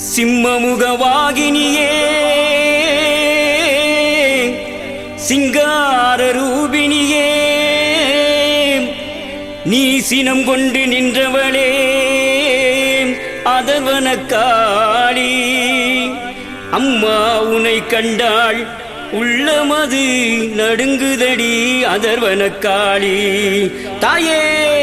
சிம்மமுகவாகினியே சிங்கார ரூபிணியே நீ சினம் கொண்டு நின்றவளே அதர்வன காளி அம்மா உனை கண்டாள் உள்ளமது நடுங்குதடி அதர்வன காளி தாயே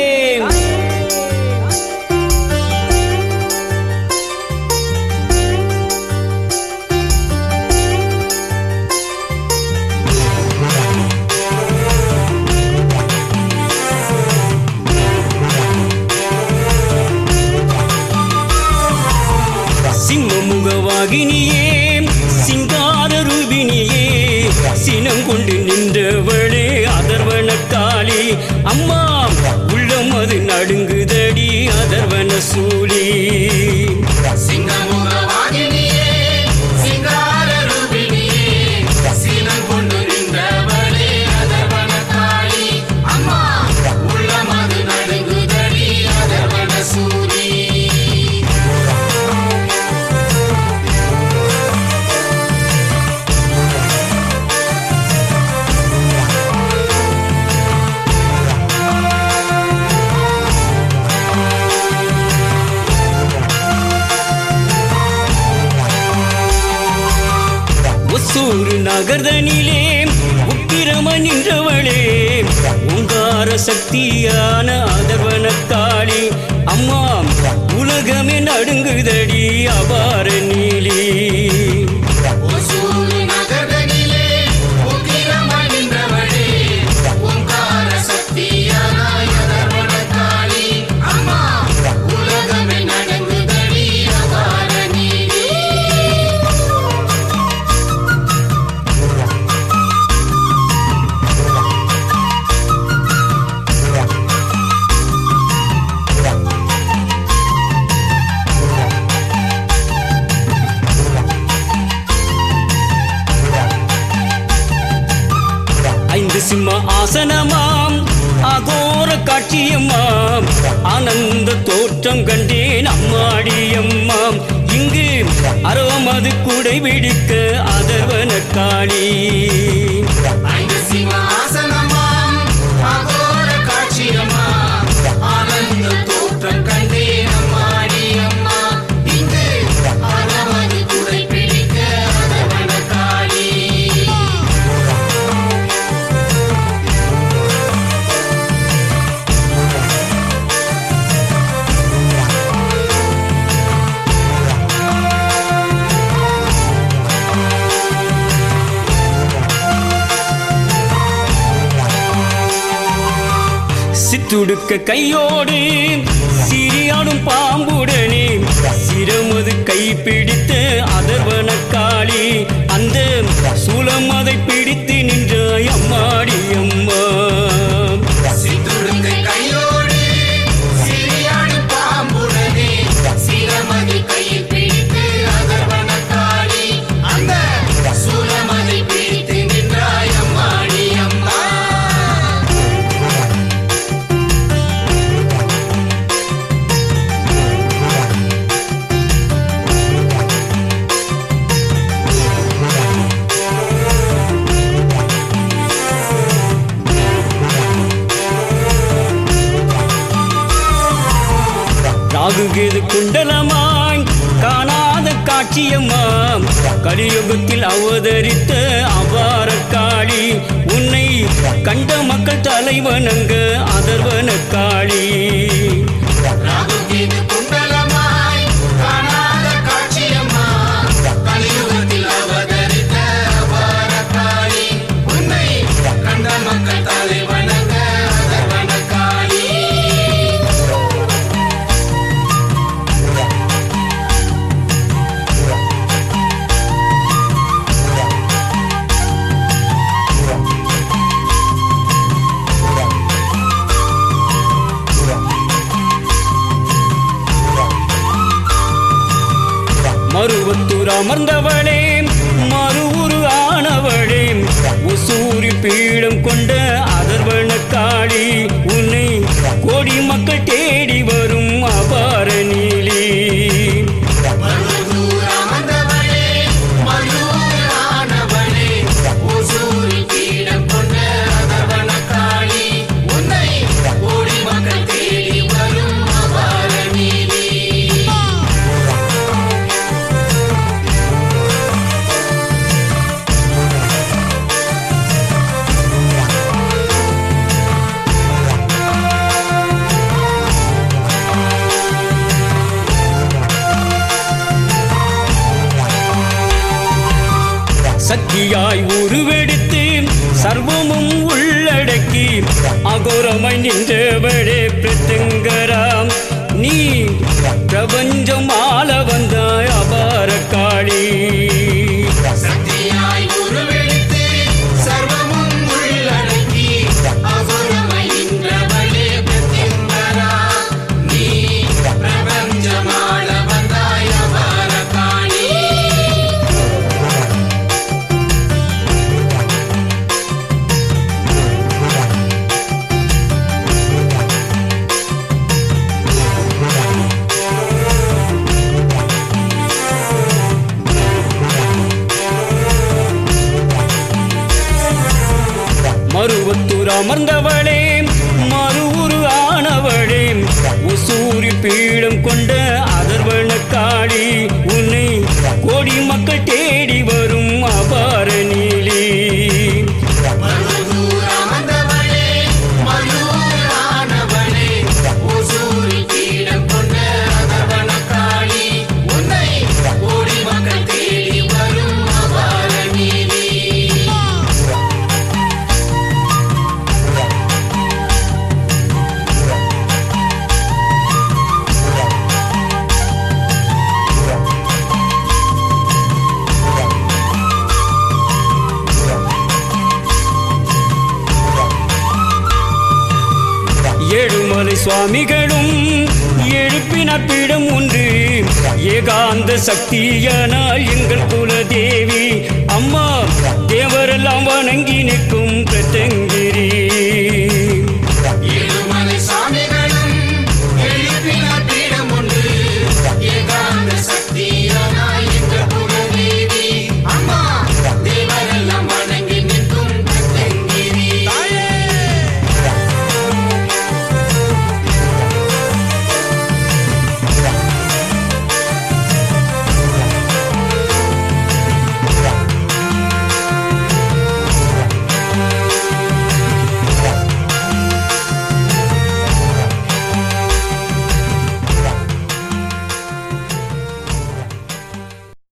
சிம்மமுகவாகினியே சிங்கார ரூபினியே சினம் கொண்டு நின்றவளே அதர்வன காளி அம்மா உள்ளம் அது நடுங்குதடி அதர்வன சூழி சிங்கமுகவாகினியே, சிங்கார ரூபிணியே, சீனம் கொண்டு நின்றவளே அதர்வன காளி. அம்மா, உள்ளமது நடுங்குதடி அதர்வன சூரி. ஒசூர் நகர்தனிலே உக்கிரம நின்றவளே ஓங்கார சக்தியான அதர்வன காளி அம்மா உலகமே நடுங்குதடி அபார நீலி ஒசூரு நகரதனிலே உக்கிரமாய் நின்றவளே, ஓங்கார சக்தியானாய் அதர்வன காளி. அம்மா, உலகமே நடுங்குதடி அபார நீதி. ஐந்து சிம்ம ஆசனமாம் அகோர காட்சியம்மாம் ஆனந்த தோற்றம் கண்டேன் அம்மாடியம்மாம் இங்கு அரோமது குடை பிடிக்க அதர்வன காளி ஐந்து சிம்மாசனமாம், அகோர காட்சியம்மாம், ஆனந்த தோற்றம் கண்டேன் அம்மாடி அம்மா. இங்கு அறமது குடை பிடிக்க அதவன காளி. சித்துடுக்க கையோடு சிறியாடும் பாம்புடனே சிரமது கை பிடித்த அதர்வன காளி அந்த சூலம் அதை பிடித்து நின்றாய் அம்மாடி அம்மா சித்துடுக்கை கையோடு, சிறியாடு பாம்புடனே, சிரமதி கையில் பிடித்து அதவன காளி. அந்த சூலமதை பிடித்து நின்றாய் அம்மாடி அம்மா ராகுகேது குண்டலமாய் காணாத காட்சியம்மாம் கலியுகத்தில் அவதரித்த அபார காளி உன்னை கண்ட மக்கள் தலைவனங்க அதர்வன காளி ராகுகேது குண்டலமாய் காணாத காட்சியம்மா கலியுகத்தில் அவதரித்த அபார காளி உன்னை கண்ட மக்கள் தலை வணங்க அதர்வன காளி மருவத்தூர் அமர்ந்தவளே மறு உரு ஆனவளே ஒசூரி பீடம் கொண்ட அதர்வன காளி உன்னை கோடி மக்கள் தேடி வரும் அபார நீலி மருதூர் சக்தியாய் உருவெடுத்து சர்வமும் உள்ளடக்கி அகோரமாய் நின்றவளே பிரத்தங்கராம் நீ பிரபஞ்சம் ஆள வந்தாய் அபார காளி சக்தியாய் உருவெடுத்து சர்வமும் உள்ளடக்கி அகோரமாய் நின்றவளே பிரத்யங்கரா. நீ பிரபஞ்சமாள வந்தாய் அபார காளி. மருவத்தூர் அமர்ந்தவளே மறு உரு ஆனவளே உசூரி பீடம் கொண்ட அதர்வன காளி உன்னை கோடி மக்கள் தேடி வரும் அபார நீலி மருதூர் அமர்ந்தவளே, மருதூரானவளே, ஒசூரி பீடம் கொண்ட அதர்வன காளி. உன்னை கோடி மக்கள் தேடி வரும் அபார நீலி. ஏழுமலை சுவாமிகளும் எழுப்பினார் பீடம் ஒன்று ஏகாந்த சக்தியானால் எங்கள் குலதேவி அம்மா தேவரெல்லாம் வணங்கி நிற்கும் பிரத்தங்க